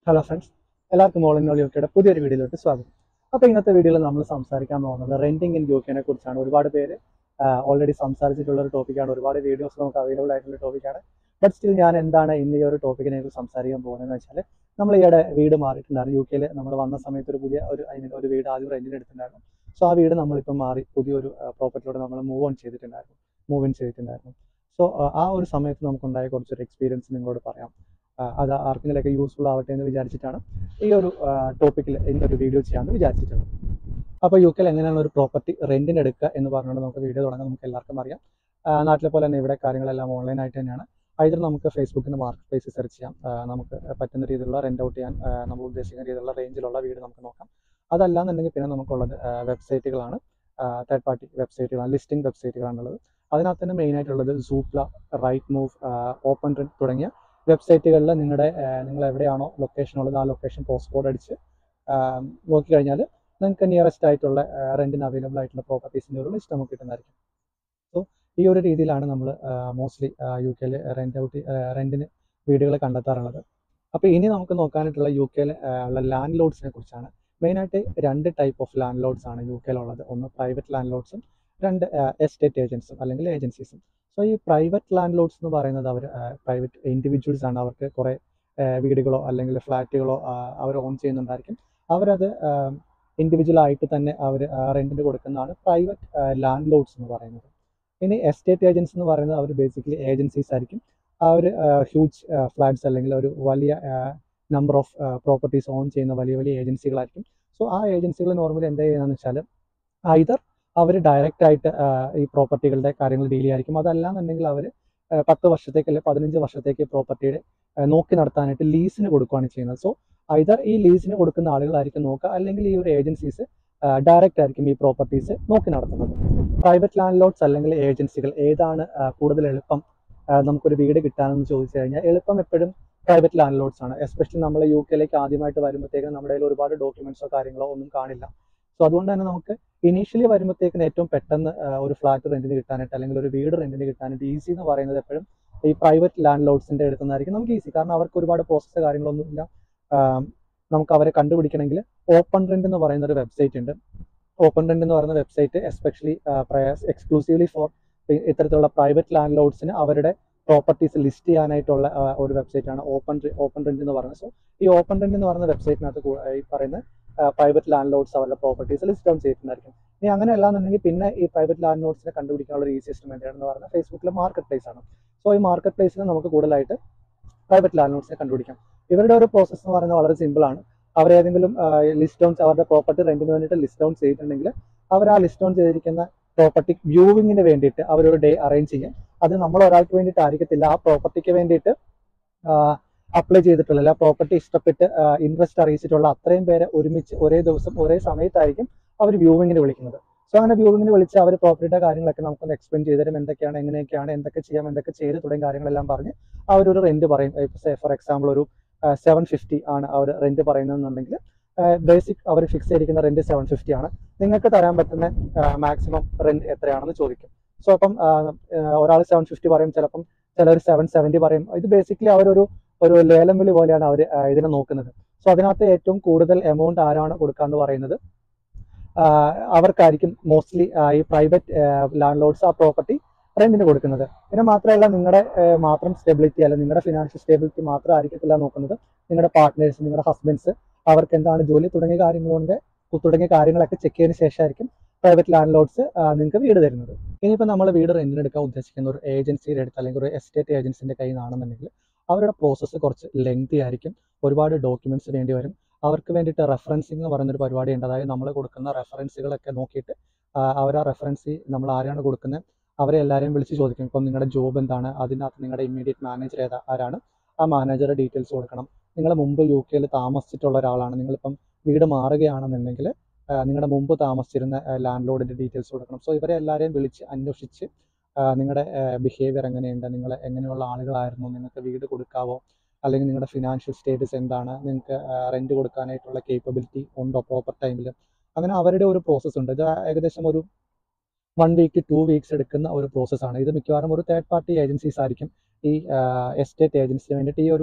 hello friends എല്ലാവർക്കും all in all യുക്കെയുടെ പുതിയൊരു വീഡിയോയിലോട്ട് സ്വാഗതം അപ്പോൾ ഇന്നത്തെ വീഡിയോയിൽ നമ്മൾ സംസാരിക്കാൻ പോകുന്നത് റെന്റിങ് ഇൻ യുക്കെനെ കുറിച്ചാണ് ഒരുപാട് പേര് ഓൾറെഡി സംസാരിച്ചിട്ടുള്ള ഒരു ടോപ്പിക്കാണ് ഒരുപാട് വീഡിയോസ് നമുക്ക് അവൈലബിൾ ആയിട്ടുള്ള ടോപ്പിക്കാണ് ബട്ട് സ്റ്റിൽ ഞാൻ എന്താണ് ഇന്ന് ഈ ഒരു ടോപ്പിക്കിനെ കുറിച്ച് സംസാരിക്കാൻ പോകുന്നതെന്ന് വെച്ചാൽ നമ്മൾ ഈയിടെ വീട് മാറിയിട്ടുണ്ടായിരുന്നു യു കെയിൽ നമ്മൾ വന്ന സമയത്ത് ഒരു പുതിയ ഒരു ഐ മീൻ ഒരു വീട് ആദ്യം റെന്റിന് എടുത്തിട്ടുണ്ടായിരുന്നു സോ ആ വീട് നമ്മളിപ്പോൾ മാറി പുതിയൊരു പ്രോപ്പർട്ടിയിലൂടെ നമ്മൾ മൂവ് ഓൺ ചെയ്തിട്ടുണ്ടായിരുന്നു മൂവ് ഇൻ ചെയ്തിട്ടുണ്ടായിരുന്നു സോ ആ ഒരു സമയത്ത് നമുക്കുണ്ടായ കുറച്ചൊരു എക്സ്പീരിയൻസ് നിങ്ങളോട് പറയാം ആ, അത് ആർക്കെങ്കിലൊക്കെ യൂസ്ഫുൾ ആവട്ടെ എന്ന് വിചാരിച്ചിട്ടാണ് ഈ ഒരു ടോപ്പിക്കിൽ ഇന്നൊരു വീഡിയോ ചെയ്യാമെന്ന് വിചാരിച്ചിട്ടുള്ളത് അപ്പോൾ യു കെയിൽ എങ്ങനെയാണ് ഒരു പ്രോപ്പർട്ടി റെന്റിന് എടുക്കുക എന്ന് പറഞ്ഞുകൊണ്ട് നമുക്ക് വീഡിയോ തുടങ്ങാൻ നമുക്ക് എല്ലാവർക്കും അറിയാം ആ, നാട്ടിലെ പോലെ തന്നെ ഇവിടെ കാര്യങ്ങളെല്ലാം ഓൺലൈനായിട്ട് തന്നെയാണ് അതിൽ നമുക്ക് ഫേസ്ബുക്കിൻ്റെ മാർക്കറ്റ് പ്ലേസ് സെർച്ച് ചെയ്യാം ആ, നമുക്ക് പറ്റുന്ന രീതിയിലുള്ള റെൻ്റ് ഔട്ട് ചെയ്യാൻ ആ, നമ്മൾ ഉദ്ദേശിക്കുന്ന രീതിയിലുള്ള റേഞ്ചിലുള്ള വീട് നമുക്ക് നോക്കാം അതല്ലാന്നുണ്ടെങ്കിൽ പിന്നെ നമുക്കുള്ളത് വെബ്സൈറ്റുകളാണ് തേർഡ് പാർട്ടി വെബ്സൈറ്റുകളാണ് ലിസ്റ്റിംഗ് വെബ്സൈറ്റുകളാണുള്ളത് അതിനകത്ത് തന്നെ മെയിൻ ആയിട്ടുള്ളത് Zoopla Rightmove OpenRent തുടങ്ങിയ വെബ്സൈറ്റുകളിൽ നിങ്ങളുടെ നിങ്ങൾ എവിടെയാണോ ലൊക്കേഷൻ ഉള്ളത് ആ ലൊക്കേഷൻ പോസ്റ്റ് കോഡ് അടിച്ച് നോക്കിക്കഴിഞ്ഞാൽ നിങ്ങൾക്ക് നിയറസ്റ്റ് ആയിട്ടുള്ള റെന്റിന് അവൈലബിൾ ആയിട്ടുള്ള പ്രോപ്പർട്ടീസിൻ്റെ ഒരു ലിസ്റ്റ് നമുക്ക് കിട്ടുന്നതായിരിക്കും സോ ഈ ഒരു രീതിയിലാണ് നമ്മൾ മോസ്റ്റ്ലി യു കെയിൽ റെന്റ് ഔട്ട് റെന്റിന് വീടുകൾ കണ്ടെത്താറുള്ളത് അപ്പോൾ ഇനി നമുക്ക് നോക്കാനായിട്ടുള്ള യു കെയിൽ ഉള്ള ലാൻഡ് ലോഡ്സിനെ കുറിച്ചാണ് മെയിനായിട്ട് രണ്ട് ടൈപ്പ് ഓഫ് ലാൻഡ് ലോഡ്സ് ആണ് യു കെയിലുള്ളത് ഒന്ന് പ്രൈവറ്റ് ലാൻഡ് ലോഡ്സും രണ്ട് എസ്റ്റേറ്റ് ഏജൻസും അല്ലെങ്കിൽ ഏജൻസീസും സോ ഈ പ്രൈവറ്റ് ലാൻഡ് ലോഡ്സ് എന്ന് പറയുന്നത് അവർ പ്രൈവറ്റ് ഇൻഡിവിജ്വൽസ് ആണ് അവർക്ക് കുറേ വീടുകളോ അല്ലെങ്കിൽ ഫ്ലാറ്റുകളോ അവർ ഓൺ ചെയ്യുന്നുണ്ടായിരിക്കും അവരത് ഇൻഡിവിജ്വൽ ആയിട്ട് തന്നെ അവർ റെന്റിന് കൊടുക്കുന്നതാണ് പ്രൈവറ്റ് ലാൻഡ് ലോഡ്സ് എന്ന് പറയുന്നത് ഇനി എസ്റ്റേറ്റ് ഏജൻസ് എന്ന് പറയുന്നത് അവർ ബേസിക്കലി ഏജൻസീസ് ആയിരിക്കും അവർ ഹ്യൂജ് ഫ്ലാറ്റ്സ് അല്ലെങ്കിൽ ഒരു വലിയ നമ്പർ ഓഫ് പ്രോപ്പർട്ടീസ് ഓൺ ചെയ്യുന്ന വലിയ വലിയ ഏജൻസികളായിരിക്കും സോ ആ ഏജൻസികൾ നോർമലി എന്താ ചെയ്യുന്നതെന്ന് വെച്ചാൽ ഐതർ അവർ ഡയറക്റ്റ് ആയിട്ട് ഈ പ്രോപ്പർട്ടികളുടെ കാര്യങ്ങൾ ഡീൽ ചെയ്യായിരിക്കും അതല്ലാന്നുണ്ടെങ്കിൽ അവർ പത്ത് വർഷത്തേക്ക് അല്ലെങ്കിൽ പതിനഞ്ച് വർഷത്തേക്ക് പ്രോപ്പർട്ടിയുടെ നോക്കി നടത്താനായിട്ട് ലീസിന് കൊടുക്കുകയാണ് ചെയ്യുന്നത് സോ ഐതർ ഈ ലീസിന് കൊടുക്കുന്ന ആളുകളായിരിക്കും നോക്കുക അല്ലെങ്കിൽ ഈ ഒരു ഏജൻസീസ് ഡയറക്റ്റ് ആയിരിക്കും ഈ പ്രോപ്പർട്ടീസ് നോക്കി നടത്തുന്നത് പ്രൈവറ്റ് ലാൻഡ് ലോഡ്സ് അല്ലെങ്കിൽ ഏജൻസികൾ ഏതാണ് കൂടുതൽ എളുപ്പം നമുക്കൊരു വീട് കിട്ടാനെന്ന് ചോദിച്ചു കഴിഞ്ഞാൽ എളുപ്പം എപ്പോഴും പ്രൈവറ്റ് ലാൻഡ് ലോഡ്സ് ആണ് എസ്പെഷ്യലി നമ്മൾ യു കെയിലേക്ക് ആദ്യമായിട്ട് വരുമ്പോഴത്തേക്കും നമ്മുടെ കയ്യിൽ ഒരുപാട് ഡോക്യുമെന്റ്സോ കാര്യങ്ങളോ ഒന്നും കാണില്ല സോ അതുകൊണ്ട് തന്നെ നമുക്ക് ഇനീഷ്യലി വരുമ്പോഴത്തേക്കിന് ഏറ്റവും പെട്ടെന്ന് ഒരു ഫ്ലാറ്റ് റെന്റിന് കിട്ടാനായിട്ട് അല്ലെങ്കിൽ ഒരു വീട് റെന്റിന് കിട്ടാനായിട്ട് ഈസി എന്ന് പറയുന്നത് എപ്പോഴും ഈ പ്രൈവറ്റ് ലാൻഡ് ലോഡ്സിന്റെ എടുക്കുന്നതായിരിക്കും നമുക്ക് ഈസി കാരണം അവർക്ക് ഒരുപാട് പ്രോസസ്സ് കാര്യങ്ങളൊന്നുമില്ല നമുക്ക് അവരെ കണ്ടുപിടിക്കണമെങ്കിൽ ഓപ്പൺ റെന്റ് എന്ന് പറയുന്ന ഒരു വെബ്സൈറ്റ് ഉണ്ട് ഓപ്പൺ റെന്റ് എന്ന് പറയുന്ന വെബ്സൈറ്റ് എസ്പെഷ്യലി എക്സ്ക്ലൂസീവ്ലി ഫോർ ഇത്തരത്തിലുള്ള പ്രൈവറ്റ് ലാൻഡ് ലോഡ്സിന് അവരുടെ പ്രോപ്പർട്ടീസ് ലിസ്റ്റ് ചെയ്യാനായിട്ടുള്ള ഒരു വെബ്സൈറ്റ് ആണ് ഓപ്പൺ ഓപ്പൺ റെന്റ് എന്ന് പറയുന്നത് സോ ഈ ഓപ്പൺ റെന്റ് എന്ന് പറയുന്ന വെബ്സൈറ്റിനകത്ത് ഈ പറയുന്ന പ്രൈവറ്റ് ലാൻഡ് ലോഡ്സ് അവരുടെ പ്രോപ്പർട്ടീസ് ലിസ്റ്റ് ഡൗൺ ചെയ്തിട്ടുണ്ടായിരിക്കും ഇനി അങ്ങനെ അല്ലാന്നുണ്ടെങ്കിൽ പിന്നെ ഈ പ്രൈവറ്റ് ലാൻഡ് ലോഡ്സിനെ കണ്ടുപിടിക്കാനുള്ള ഒരു ഈസിയസ്റ്റ് മെത്തേഡ് എന്ന് പറയുന്നത് ഫേസ്ബുക്കിലെ മാർക്കറ്റ് പ്ലേസ് ആണ് സോ ഈ മാർക്കറ്റ് പ്ലേസിൽ നമുക്ക് കൂടുതലായിട്ട് പ്രൈവറ്റ് ലാൻഡ് ലോഡ്സിനെ കണ്ടുപിടിക്കാം ഇവരുടെ ഒരു പ്രോസസ്സ് എന്ന് പറയുന്നത് വളരെ സിമ്പിൾ ആണ് അവർ ഏതെങ്കിലും ലിസ്റ്റ് ഡൗൺ അവരുടെ പ്രോപ്പർട്ടി റെന്റിന് വേണ്ടിയിട്ട് ലിസ്റ്റ് ഡൗൺ ചെയ്തിട്ടുണ്ടെങ്കിൽ അവർ ആ ലിസ്റ്റ് ഡൗൺ ചെയ്തിരിക്കുന്ന പ്രോപ്പർട്ടി വ്യൂവിങ്ങിന് വേണ്ടിയിട്ട് അവരൊരു ഡേ അറേഞ്ച് ചെയ്യും അത് നമ്മൾ ഒരാൾക്ക് വേണ്ടിയിട്ട് ആയിരിക്കത്തില്ല ആ പ്രോപ്പർട്ടിക്ക് വേണ്ടിയിട്ട് അപ്ലൈ ചെയ്തിട്ടുള്ള ആ പ്രോപ്പർട്ടി ഇഷ്ടപ്പെട്ട് ഇൻട്രസ്റ്റ് അറിയിച്ചിട്ടുള്ള അത്രയും പേരെ ഒരുമിച്ച് ഒരേ ദിവസം ഒരേ സമയത്തായിരിക്കും അവർ വ്യൂവിങ്ങിന് വിളിക്കുന്നത് സോ അങ്ങനെ വ്യൂവിങ്ങിന് വിളിച്ച് അവർ പ്രോപ്പർട്ടിയുടെ കാര്യങ്ങളൊക്കെ നമുക്കൊന്ന് എക്സ്പ്ലെയിൻ ചെയ്ത് തരും എന്തൊക്കെയാണ് എങ്ങനെയൊക്കെയാണ് എന്തൊക്കെ ചെയ്യാം എന്തൊക്കെ ചെയ്ത് തുടങ്ങിയ കാര്യങ്ങളെല്ലാം പറഞ്ഞ് അവരൊരു റെന്റ് പറയും ഫോർ എക്സാമ്പിൾ ഒരു സെവൻ ഫിഫ്റ്റി ആണ് അവർ റെന്റ് പറയുന്നതെന്നുണ്ടെങ്കിൽ ബേസിക് അവർ ഫിക്സ് ചെയ്തിരിക്കുന്ന റെന്റ് സെവൻ ഫിഫ്റ്റി ആണ് നിങ്ങൾക്ക് തരാൻ പറ്റുന്ന മാക്സിമം റെന്റ് എത്രയാണെന്ന് ചോദിക്കും സോ അപ്പം ഒരാൾ സെവൻ ഫിഫ്റ്റി പറയും ചിലപ്പം ചിലർ സെവൻ സെവൻറ്റി പറയും ഇത് ബേസിക്കലി അവരൊരു ഒരു ലേലം വിളി പോലെയാണ് അവർ ഇതിനെ നോക്കുന്നത് സോ അതിനകത്ത് ഏറ്റവും കൂടുതൽ എമൗണ്ട് ആരാണ് കൊടുക്കുക എന്ന് പറയുന്നത് അവർക്കായിരിക്കും മോസ്റ്റ്ലി ഈ പ്രൈവറ്റ് ലാൻഡ് ലോഡ്സ് ആ പ്രോപ്പർട്ടി റെന്റിന് കൊടുക്കുന്നത് പിന്നെ മാത്രമല്ല നിങ്ങളുടെ മാത്രം സ്റ്റെബിലിറ്റി അല്ല നിങ്ങളുടെ ഫിനാൻഷ്യൽ സ്റ്റെബിലിറ്റി മാത്രം ആയിരിക്കത്തില്ല നോക്കുന്നത് നിങ്ങളുടെ പാർട്ട്നേഴ്സ് നിങ്ങളുടെ ഹസ്ബൻഡ്സ് അവർക്ക് എന്താണ് ജോലി തുടങ്ങിയ കാര്യങ്ങളുണ്ട് തുടങ്ങിയ കാര്യങ്ങളൊക്കെ ചെക്ക് ചെയ്തതിന് ശേഷമായിരിക്കും പ്രൈവറ്റ് ലാൻഡ് ലോഡ്സ് നിങ്ങൾക്ക് വീട് തരുന്നത് ഇനിയിപ്പോൾ നമ്മൾ വീട് റെന്റിന് എടുക്കാൻ ഉദ്ദേശിക്കുന്ന ഒരു ഏജൻസിയുടെ അടുത്ത് അല്ലെങ്കിൽ ഒരു എസ്റ്റേറ്റ് ഏജൻസിന്റെ കയ്യിൽ നിന്നാണെന്നുണ്ടെങ്കിൽ അവരുടെ പ്രോസസ്സ് കുറച്ച് ലെങ്തി ആയിരിക്കും ഒരുപാട് ഡോക്യുമെന്റ്സ് വേണ്ടി വരും അവർക്ക് വേണ്ടിയിട്ട് റെഫറൻസിങ് എന്ന് പറയുന്നൊരു പരിപാടി ഉണ്ട് അതായത് നമ്മൾ കൊടുക്കുന്ന റെഫറൻസുകളൊക്കെ നോക്കിയിട്ട് അവർ ആ റെഫറൻസ് നമ്മൾ ആരാണ് കൊടുക്കുന്നത് അവരെ എല്ലാവരെയും വിളിച്ച് ചോദിക്കും ഇപ്പം നിങ്ങളുടെ ജോബ് എന്താണ് അതിനകത്ത് നിങ്ങളുടെ ഇമ്മീഡിയറ്റ് മാനേജർ ഏതാ ആരാണ് ആ മാനേജറുടെ ഡീറ്റെയിൽസ് കൊടുക്കണം നിങ്ങൾ മുമ്പ് യു കെയിൽ താമസിച്ചിട്ടുള്ള ഒരാളാണ് നിങ്ങളിപ്പം വീട് മാറുകയാണെന്നുണ്ടെങ്കിൽ നിങ്ങളുടെ മുമ്പ് താമസിച്ചിരുന്ന ലാൻഡ് ലോഡിൻ്റെ ഡീറ്റെയിൽസ് കൊടുക്കണം സോ ഇവരെ എല്ലാവരെയും വിളിച്ച് അന്വേഷിച്ച് നിങ്ങളുടെ ബിഹേവിയർ എങ്ങനെയുണ്ട് നിങ്ങൾ എങ്ങനെയുള്ള ആളുകളായിരുന്നു നിങ്ങൾക്ക് വീട് കൊടുക്കാവോ അല്ലെങ്കിൽ നിങ്ങളുടെ ഫിനാൻഷ്യൽ സ്റ്റേറ്റസ് എന്താണ് നിങ്ങൾക്ക് റെന്റ് കൊടുക്കാനായിട്ടുള്ള കേപ്പബിലിറ്റി ഉണ്ടോ പ്രോപ്പർ ടൈമിൽ അങ്ങനെ അവരുടെ ഒരു പ്രോസസ്സ് ഉണ്ട് ഇത് ഏകദേശം ഒരു വൺ വീക്ക് ടു വീക്സ് എടുക്കുന്ന ഒരു പ്രോസസ്സാണ് ഇത് മിക്കവാറും ഒരു തേർഡ് പാർട്ടി ഏജൻസീസ് ആയിരിക്കും ഈ എസ്റ്റേറ്റ് ഏജൻസിന് വേണ്ടിയിട്ട് ഈ ഒരു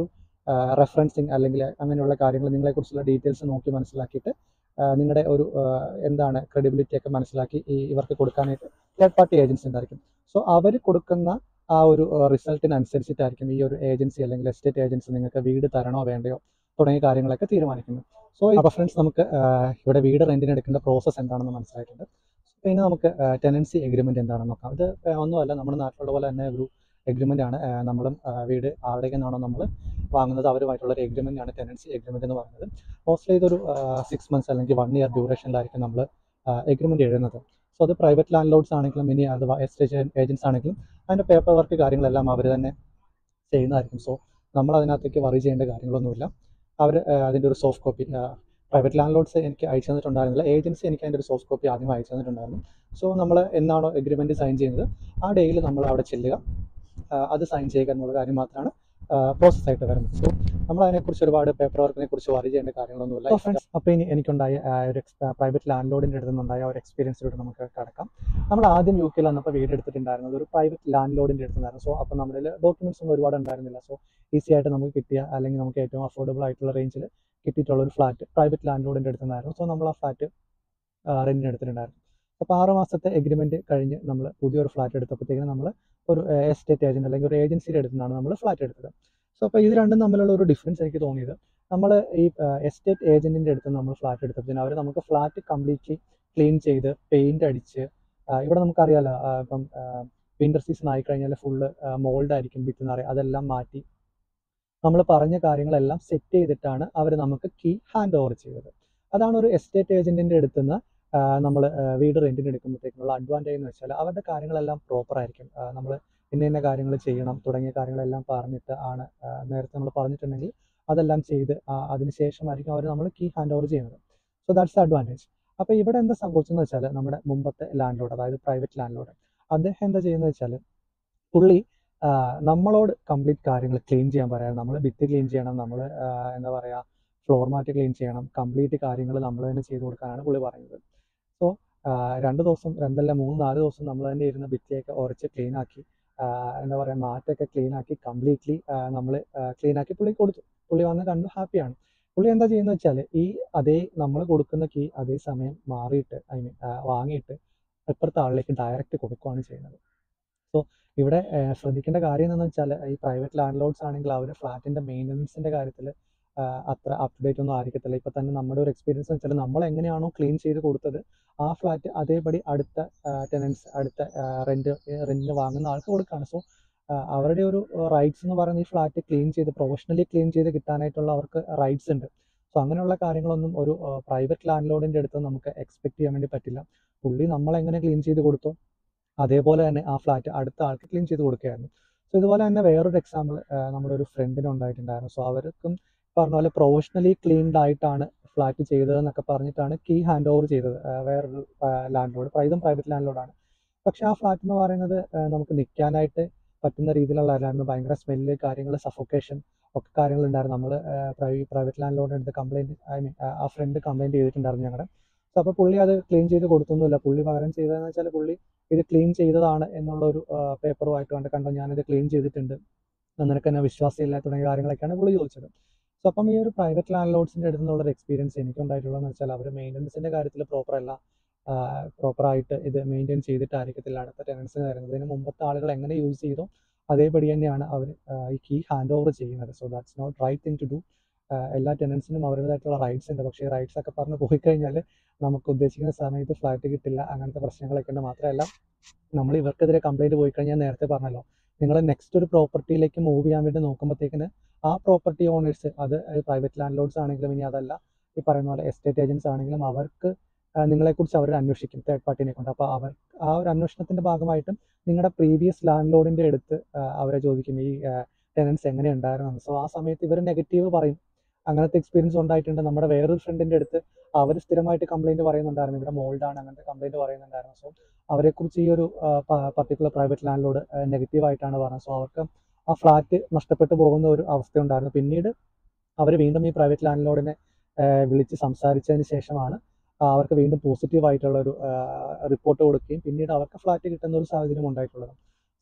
റെഫറൻസിങ് അല്ലെങ്കിൽ അങ്ങനെയുള്ള കാര്യങ്ങൾ നിങ്ങളെക്കുറിച്ചുള്ള ഡീറ്റെയിൽസ് നോക്കി മനസ്സിലാക്കിയിട്ട് ആ, നിങ്ങളുടെ ഒരു ആ, എന്താണ് ക്രെഡിബിലിറ്റി ഒക്കെ മനസ്സിലാക്കി ഈ ഇവർക്ക് കൊടുക്കാനായിട്ട് തേർഡ് പാർട്ടി ഏജൻസി ഉണ്ടായിരിക്കും സോ അവർ കൊടുക്കുന്ന ആ ഒരു റിസൾട്ടിനനുസരിച്ചിട്ടായിരിക്കും ഈ ഒരു ഏജൻസി അല്ലെങ്കിൽ എസ്റ്റേറ്റ് ഏജൻസി നിങ്ങൾക്ക് വീട് തരണോ വേണ്ടയോ തുടങ്ങിയ കാര്യങ്ങളൊക്കെ തീരുമാനിക്കുന്നത് സോ ഈ റെഫറൻസ് നമുക്ക് ആ, ഇവിടെ വീട് റെന്റിന് എടുക്കേണ്ട പ്രോസസ്സ് എന്താണെന്ന് മനസ്സിലായിട്ടുണ്ട് പിന്നെ നമുക്ക് ടെനൻസി എഗ്രിമെന്റ് എന്താണെന്ന് നോക്കാം ഇത് ആ, ഒന്നുമല്ല നമ്മുടെ നാട്ടിലുള്ള പോലെ തന്നെ ഒരു എഗ്രിമെന്റ് ആണ് ആ, നമ്മളും ആ, വീട് ആരുടെ നിന്നാണോ നമ്മൾ വാങ്ങുന്നത് അവരുമായിട്ടുള്ള ഒരു എഗ്രിമെന്റ് ആണ് ടെനൻസി എഗ്രിമെന്റ് എന്ന് പറയുന്നത് മോസ്റ്റ്ലി ഇതൊരു സിക്സ് മന്ത്സ് അല്ലെങ്കിൽ വൺ ഇയർ ഡ്യൂറേഷനിലായിരിക്കും നമ്മൾ എഗ്രിമെന്റ് എഴുതുന്നത് സോ അത് പ്രൈവറ്റ് ലാൻഡ് ലോഡ്സ് ആണെങ്കിലും ഇനി അഥവാ എസ്റ്റേറ്റ് ഏജൻസ് ആണെങ്കിലും അതിൻ്റെ പേപ്പർ വർക്ക് കാര്യങ്ങളെല്ലാം അവർ തന്നെ ചെയ്യുന്നതായിരിക്കും സോ നമ്മൾ അതിനകത്തേക്ക് വറി ചെയ്യേണ്ട കാര്യങ്ങളൊന്നുമില്ല അവർ അതിൻ്റെ ഒരു soft copy private landlords എനിക്ക് അയച്ചു തന്നിട്ടുണ്ടായിരുന്നില്ല ഏജൻസി എനിക്ക് അതിൻ്റെ ഒരു സോഫ്റ്റ് കോപ്പി ആദ്യം അയച്ചു തന്നിട്ടുണ്ടായിരുന്നു സോ നമ്മൾ എന്നാണോ എഗ്രിമെൻറ്റ് സൈൻ ചെയ്യുന്നത് ആ ഡേയിൽ നമ്മൾ അവിടെ ചെല്ലുക ആ, അത് സൈൻ ചെയ്യുക എന്നുള്ള കാര്യം മാത്രമാണ് പ്രോസസ് ആയിട്ട് വരുന്നത് സോ നമ്മൾ അതിനെക്കുറിച്ച് ഒരുപാട് പേപ്പർ വർക്കിനെ കുറിച്ച് വറി ചെയ്യേണ്ട കാര്യങ്ങളൊന്നുമില്ല ഫ്രണ്ട്സ് അപ്പോൾ ഇനി എനിക്കുണ്ടായ ആ, ഒരു പ്രൈവറ്റ് ലാൻഡ് ലോഡിൻ്റെ അടുത്ത് നിന്നുണ്ടായ ആ ഒരു എക്സ്പീരിയൻസിലൂടെ നമുക്ക് കടക്കാം നമ്മൾ ആദ്യം യു കെയിൽ വന്നപ്പോൾ വീട് എടുത്തിട്ടുണ്ടായിരുന്നത് ഒരു പ്രൈവറ്റ് ലാൻഡ് ലോഡിൻ്റെ അടുത്തുനിന്നായിരുന്നു സോ അപ്പോൾ നമ്മുടെ ഡോക്യുമെന്റ്സ് ഒന്നും ഒരുപാട് ഉണ്ടായിരുന്നില്ല സോ ഈസി ആയിട്ട് നമുക്ക് കിട്ടിയ അല്ലെങ്കിൽ നമുക്ക് ഏറ്റവും അഫോർഡബിൾ ആയിട്ടുള്ള റേഞ്ചിൽ കിട്ടിയിട്ടുള്ള ഒരു ഫ്ലാറ്റ് പ്രൈവറ്റ് ലാൻഡ് ലോഡിൻ്റെ അടുത്തുനിന്നായിരുന്നു സോ നമ്മൾ ആ ഫ്ലാറ്റ് റെന്റിന് എടുത്തിട്ടുണ്ടായിരുന്നു അപ്പോൾ ആറ് മാസത്തെ എഗ്രിമെന്റ് കഴിഞ്ഞ് നമ്മൾ പുതിയൊരു ഫ്ലാറ്റ് എടുത്തപ്പോഴത്തേക്കും നമ്മൾ ഒരു എസ്റ്റേറ്റ് ഏജന്റ് അല്ലെങ്കിൽ ഒരു ഏജൻസിയുടെ അടുത്ത് നിന്നാണ് നമ്മൾ ഫ്ലാറ്റ് എടുത്തത് സോ അപ്പോൾ ഇത് രണ്ടും തമ്മിലുള്ള ഒരു ഡിഫറൻസ് എനിക്ക് തോന്നിയത് നമ്മൾ ഈ എസ്റ്റേറ്റ് ഏജന്റിന്റെ അടുത്ത് നമ്മൾ ഫ്ലാറ്റ് എടുത്തപ്പോൾ അവർ നമുക്ക് ഫ്ലാറ്റ് കംപ്ലീറ്റ്ലി ക്ലീൻ ചെയ്ത് പെയിന്റ് അടിച്ച് ആ, ഇവിടെ നമുക്കറിയാലോ ആ, ഇപ്പം വിന്റർ സീസൺ ആയി കഴിഞ്ഞാൽ ഫുള്ള് മോൾഡ് ആയിരിക്കും വിത്തുന്നറിയ അതെല്ലാം മാറ്റി നമ്മൾ പറഞ്ഞ കാര്യങ്ങളെല്ലാം സെറ്റ് ചെയ്തിട്ടാണ് അവർ നമുക്ക് കീ ഹാൻഡ് ഓവർ ചെയ്തത് അതാണ് ഒരു എസ്റ്റേറ്റ് ഏജന്റിന്റെ അടുത്ത് നിന്ന് നമ്മൾ വീട് റെന്റിന് എടുക്കുമ്പോഴത്തേക്കുള്ള അഡ്വാൻറ്റേജ് എന്ന് വെച്ചാൽ അവരുടെ കാര്യങ്ങളെല്ലാം പ്രോപ്പർ ആയിരിക്കും നമ്മൾ ഇന്ന ഇന്ന കാര്യങ്ങൾ ചെയ്യണം തുടങ്ങിയ കാര്യങ്ങളെല്ലാം പറഞ്ഞിട്ട് ആണ് ആ, നേരത്തെ നമ്മൾ പറഞ്ഞിട്ടുണ്ടെങ്കിൽ അതെല്ലാം ചെയ്ത് ആ, അതിനുശേഷമായിരിക്കും അവർ നമ്മൾ കീ ഹാൻഡ് ഓവർ ചെയ്യുന്നത് സോ ദാറ്റ്സ് അഡ്വാൻറ്റേജ് അപ്പോൾ ഇവിടെ എന്താ സംഭവിച്ചെന്ന് വെച്ചാൽ നമ്മുടെ മുമ്പത്തെ ലാൻഡ് ലോഡ് അതായത് പ്രൈവറ്റ് ലാൻഡ് ലോഡ് അദ്ദേഹം എന്താ ചെയ്യുന്നത് വെച്ചാൽ പുള്ളി ആ, നമ്മളോട് കംപ്ലീറ്റ് കാര്യങ്ങൾ ക്ലീൻ ചെയ്യാൻ പറയാം നമ്മൾ ഭിത്തി ക്ലീൻ ചെയ്യണം നമ്മൾ എന്താ പറയുക ഫ്ലോർ മാറ്റ് ക്ലീൻ ചെയ്യണം കംപ്ലീറ്റ് കാര്യങ്ങൾ നമ്മൾ തന്നെ ചെയ്ത് കൊടുക്കാനാണ് പുള്ളി പറയുന്നത് സോ രണ്ട് ദിവസം രണ്ടല്ല മൂന്ന് നാല് ദിവസം നമ്മൾ തന്നെ ഇരുന്ന് ഭിത്തിയൊക്കെ ഉരച്ച് ക്ലീൻ ആക്കി ആ, എന്താ പറയുക മാറ്റൊക്കെ ക്ലീൻ ആക്കി കംപ്ലീറ്റ്ലി നമ്മൾ ക്ലീൻ ആക്കി പുള്ളി കൊടുത്തു പുള്ളി വന്ന് കണ്ടു ഹാപ്പിയാണ് പുള്ളി എന്താ ചെയ്യുന്നത് വെച്ചാൽ ഈ അതേ നമ്മൾ കൊടുക്കുന്ന കീ അതേ സമയം മാറിയിട്ട് ഐ മീൻ വാങ്ങിയിട്ട് ഇപ്പുറത്തെ ആളിലേക്ക് ഡയറക്റ്റ് കൊടുക്കുകയാണ് ചെയ്യുന്നത് സോ ഇവിടെ ആ, ശ്രദ്ധിക്കേണ്ട കാര്യം എന്താണെന്ന് വെച്ചാൽ ഈ പ്രൈവറ്റ് ലാൻഡ് ലോഡ്സ് ആണെങ്കിൽ അവർ ഫ്ലാറ്റിൻ്റെ മെയിൻ്റനൻസിൻ്റെ കാര്യത്തിൽ അത്ര അപ് ടു ഡേറ്റ് ഒന്നും ആയിരിക്കത്തില്ല ഇപ്പം തന്നെ നമ്മുടെ ഒരു എക്സ്പീരിയൻസ് എന്ന് വെച്ചാൽ നമ്മൾ എങ്ങനെയാണോ ക്ലീൻ ചെയ്ത് കൊടുത്തത് ആ ഫ്ലാറ്റ് അതേപടി അടുത്ത ടെനൻസ് അടുത്ത റെന്റ് റെന്റിന് വാങ്ങുന്ന ആൾക്ക് കൊടുക്കുകയാണ് സോ അവരുടെ ഒരു റൈറ്റ്സ് എന്ന് പറയുന്നത് ഈ ഫ്ലാറ്റ് ക്ലീൻ ചെയ്ത് പ്രൊഫഷണലി ക്ലീൻ ചെയ്ത് കിട്ടാനായിട്ടുള്ള അവർക്ക് റൈറ്റ്സ് ഉണ്ട് സോ അങ്ങനെയുള്ള കാര്യങ്ങളൊന്നും ഒരു പ്രൈവറ്റ് ലാൻഡ് ലോഡിൻ്റെ അടുത്ത് നമുക്ക് എക്സ്പെക്ട് ചെയ്യാൻ വേണ്ടി പറ്റില്ല പുള്ളി നമ്മളെങ്ങനെ ക്ലീൻ ചെയ്ത് കൊടുത്തോ അതേപോലെ തന്നെ ആ ഫ്ലാറ്റ് അടുത്ത ആൾക്ക് ക്ലീൻ ചെയ്ത് കൊടുക്കുകയായിരുന്നു സോ ഇതുപോലെ തന്നെ വേറൊരു എക്സാമ്പിൾ നമ്മുടെ ഒരു ഫ്രണ്ടിന് ഉണ്ടായിട്ടുണ്ടായിരുന്നു സോ അവർക്കും പറഞ്ഞ പോലെ പ്രൊഫഷണലി ക്ലീൻഡ് ആയിട്ടാണ് ഫ്ലാറ്റ് ചെയ്തതെന്നൊക്കെ പറഞ്ഞിട്ടാണ് കീ ഹാൻഡ് ഓവർ ചെയ്തത് ആ, വേറൊരു ലാൻഡ് ലോഡ് ഇതും പ്രൈവറ്റ് ലാൻഡ് ലോഡാണ് പക്ഷേ ആ ഫ്ലാറ്റ് എന്ന് പറയുന്നത് ആ, നമുക്ക് നിൽക്കാനായിട്ട് പറ്റുന്ന രീതിയിലുള്ളതായിരുന്നു ഭയങ്കര സ്മെല്ല് കാര്യങ്ങൾ സഫോക്കേഷൻ ഒക്കെ കാര്യങ്ങളുണ്ടായിരുന്നു നമ്മൾ പ്രൈവറ്റ് ലാൻഡ് ലോഡ് എടുത്ത് കംപ്ലൈൻറ്റ് ഐ മീൻ ആ ഫ്രണ്ട് കംപ്ലൈൻറ്റ് ചെയ്തിട്ടുണ്ടായിരുന്നു ഞങ്ങളുടെ സോ അപ്പോൾ പുള്ളി അത് ക്ലീൻ ചെയ്ത് കൊടുത്തൊന്നുമില്ല പുള്ളി പകരം ചെയ്തതെന്ന് വെച്ചാൽ പുള്ളി ഇത് ക്ലീൻ ചെയ്തതാണ് എന്നുള്ള ഒരു പേപ്പറുമായിട്ട് കണ്ട് കണ്ടോ ഞാനിത് ക്ലീൻ ചെയ്തിട്ടുണ്ട് നിനക്ക് എന്നെ വിശ്വാസമില്ല തുടങ്ങിയ കാര്യങ്ങളൊക്കെയാണ് പുള്ളി ചോദിച്ചത് സോ അപ്പം ഈ ഒരു പ്രൈവറ്റ് ലാൻഡ് ലോഡ്സിൻ്റെ അടുത്ത് നിന്നുള്ള ഒരു എക്സ്പീരിയൻസ് എനിക്ക് ഉണ്ടായിട്ടുള്ളതെന്ന് വെച്ചാൽ അവർ മെയിൻ്റനൻസിൻ്റെ കാര്യത്തിൽ പ്രോപ്പർ അല്ല പ്രോപ്പറായിട്ട് ഇത് മെയിൻറ്റെയിൻ ചെയ്തിട്ടായിരിക്കത്തില്ല അടുത്ത ടെനൻസിന് തരുന്നത് ഇതിന് മുമ്പത്തെ ആളുകൾ എങ്ങനെ യൂസ് ചെയ്തോ അതേപടി തന്നെയാണ് അവർ ഈ കീ ഹാൻഡ് ഓവർ ചെയ്യുന്നത് so that's not right thing to do എല്ലാ ടെനൻസിനും അവരുടേതായിട്ടുള്ള റൈറ്റ്സ് ഉണ്ട് പക്ഷേ റൈറ്റ്സ് ഒക്കെ പറഞ്ഞ് പോയി കഴിഞ്ഞാൽ നമുക്ക് ഉദ്ദേശിക്കുന്ന സമയത്ത് ഫ്ലാറ്റ് കിട്ടില്ല അങ്ങനത്തെ പ്രശ്നങ്ങളൊക്കെ ഉണ്ട് മാത്രമല്ല നമ്മൾ ഇവർക്കെതിരെ കംപ്ലൈൻറ്റ് പോയി കഴിഞ്ഞാൽ നേരത്തെ പറഞ്ഞല്ലോ നിങ്ങൾ നെക്സ്റ്റ് ഒരു പ്രോപ്പർട്ടിയിലേക്ക് മൂവ് ചെയ്യാൻ വേണ്ടി നോക്കുമ്പോഴത്തേക്കിന് ആ പ്രോപ്പർട്ടി ഓണേഴ്സ് അത് പ്രൈവറ്റ് ലാൻഡ് ലോഡ്സ് ആണെങ്കിലും ഇനി അതല്ല ഈ പറയുന്ന പോലെ എസ്റ്റേറ്റ് ഏജൻസ് ആണെങ്കിലും അവർക്ക് ആ, നിങ്ങളെക്കുറിച്ച് അവർ അന്വേഷിക്കും തേർഡ് പാർട്ടിനെ കൊണ്ട് അപ്പോൾ അവർ ആ ഒരു അന്വേഷണത്തിൻ്റെ ഭാഗമായിട്ടും നിങ്ങളുടെ പ്രീവിയസ് ലാൻഡ് ലോഡിൻ്റെ അടുത്ത് ആ, അവരെ ചോദിക്കും ഈ ടെനൻസ് എങ്ങനെ ഉണ്ടായിരുന്നു സോ ആ സമയത്ത് ഇവർ നെഗറ്റീവ് പറയും അങ്ങനത്തെ എക്സ്പീരിയൻസ് ഉണ്ടായിട്ടുണ്ട് നമ്മുടെ വേറൊരു ഫ്രണ്ടിൻ്റെ അടുത്ത് അവർ സ്ഥിരമായിട്ട് കംപ്ലൈൻറ്റ് പറയുന്നുണ്ടായിരുന്നു ഇവിടെ മോൾഡാണ് അങ്ങനത്തെ കംപ്ലൈൻറ്റ് പറയുന്നുണ്ടായിരുന്നു സോ അവരെക്കുറിച്ച് ഈ ഒരു പർട്ടിക്കുലർ പ്രൈവറ്റ് ലാൻഡ് ലോഡ് നെഗറ്റീവായിട്ടാണ് പറഞ്ഞത് സോ അവർക്ക് ആ ഫ്ലാറ്റ് നഷ്ടപ്പെട്ടു പോകുന്ന ഒരു അവസ്ഥ ഉണ്ടായിരുന്നു പിന്നീട് അവർ വീണ്ടും ഈ പ്രൈവറ്റ് ലാൻഡ് ലോഡിനെ വിളിച്ച് സംസാരിച്ചതിന് ശേഷമാണ് ആ, അവർക്ക് വീണ്ടും പോസിറ്റീവ് ആയിട്ടുള്ള ഒരു റിപ്പോർട്ട് കൊടുക്കുകയും പിന്നീട് അവർക്ക് ഫ്ലാറ്റ് കിട്ടുന്ന ഒരു സാഹചര്യം ഉണ്ടായിട്ടുള്ളത്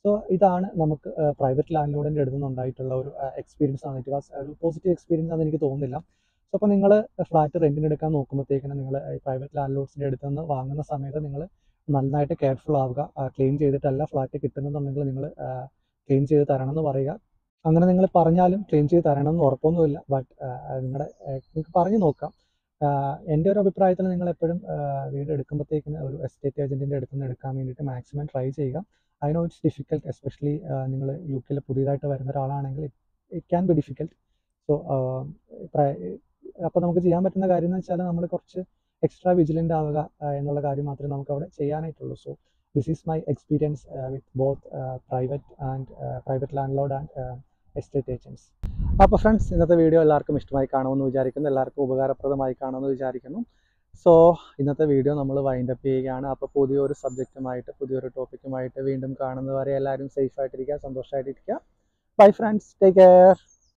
സോ ഇതാണ് നമുക്ക് പ്രൈവറ്റ് ലാൻഡ് ലോഡിൻ്റെ അടുത്ത് നിന്നുണ്ടായിട്ടുള്ള ഒരു എക്സ്പീരിയൻസ് ആണ് ഇറ്റ് വാസ് ഒരു പോസിറ്റീവ് എക്സ്പീരിയൻസ് ആണെന്ന് എനിക്ക് തോന്നുന്നില്ല സോ അപ്പോൾ നിങ്ങൾ ഫ്ലാറ്റ് റെൻറ്റിന് എടുക്കാൻ നോക്കുമ്പോഴത്തേക്കിനും നിങ്ങൾ പ്രൈവറ്റ് ലാൻഡ് ലോഡ്സിൻ്റെ അടുത്ത് നിന്ന് വാങ്ങുന്ന സമയത്ത് നിങ്ങൾ നന്നായിട്ട് കെയർഫുൾ ആവുക ക്ലീൻ ചെയ്തിട്ടല്ല ഫ്ലാറ്റ് കിട്ടുന്നുണ്ടെങ്കിൽ നിങ്ങൾ ക്ലീൻ ചെയ്ത് തരണം എന്ന് പറയുക അങ്ങനെ നിങ്ങൾ പറഞ്ഞാലും ക്ലീൻ ചെയ്ത് തരണം എന്ന് ഉറപ്പൊന്നുമില്ല ബട്ട് നിങ്ങളുടെ നിങ്ങൾക്ക് പറഞ്ഞു നോക്കാം ആഹ് എൻ്റെ ഒരു അഭിപ്രായത്തിൽ നിങ്ങൾ എപ്പോഴും വീട് എടുക്കുമ്പോഴത്തേക്കിന് ഒരു എസ്റ്റേറ്റ് ഏജൻറ്റിൻ്റെ അടുത്ത് നിന്ന് എടുക്കാൻ വേണ്ടിയിട്ട് മാക്സിമം ട്രൈ ചെയ്യുക I know it's difficult especially നിങ്ങൾ യു കെയിൽ പുതിയതായിട്ട് വരുന്ന ഒരാളാണെങ്കിൽ it can be difficult so അപ്പോൾ നമുക്ക് ചെയ്യാൻ പറ്റുന്ന കാര്യം എന്ന് വെച്ചാൽ നമ്മൾ കുറച്ച് എക്സ്ട്രാ വിജിലൻ്റ് ആവുക ആഹ് എന്നുള്ള കാര്യം മാത്രമേ നമുക്ക് അവിടെ ചെയ്യാനായിട്ടുള്ളൂ so this is my experience with both private and private landlord and estate agents അപ്പോൾ ഫ്രണ്ട്സ് ഇന്നത്തെ വീഡിയോ എല്ലാവർക്കും ഇഷ്ടമായി കാണുമെന്ന് വിചാരിക്കുന്നു എല്ലാവർക്കും ഉപകാരപ്രദമായി കാണുമെന്ന് വിചാരിക്കുന്നു സോ ഇന്നത്തെ വീഡിയോ നമ്മൾ വൈൻഡ് അപ്പ് ചെയ്യുകയാണ് അപ്പോൾ പുതിയൊരു സബ്ജക്റ്റുമായിട്ട് പുതിയൊരു ടോപ്പിക്കുമായിട്ട് വീണ്ടും കാണുന്നവരെ എല്ലാവരും സേഫ് ആയിട്ടിരിക്കുക സന്തോഷമായിട്ടിരിക്കുക ബൈ ഫ്രണ്ട്സ് ടേക്ക് കെയർ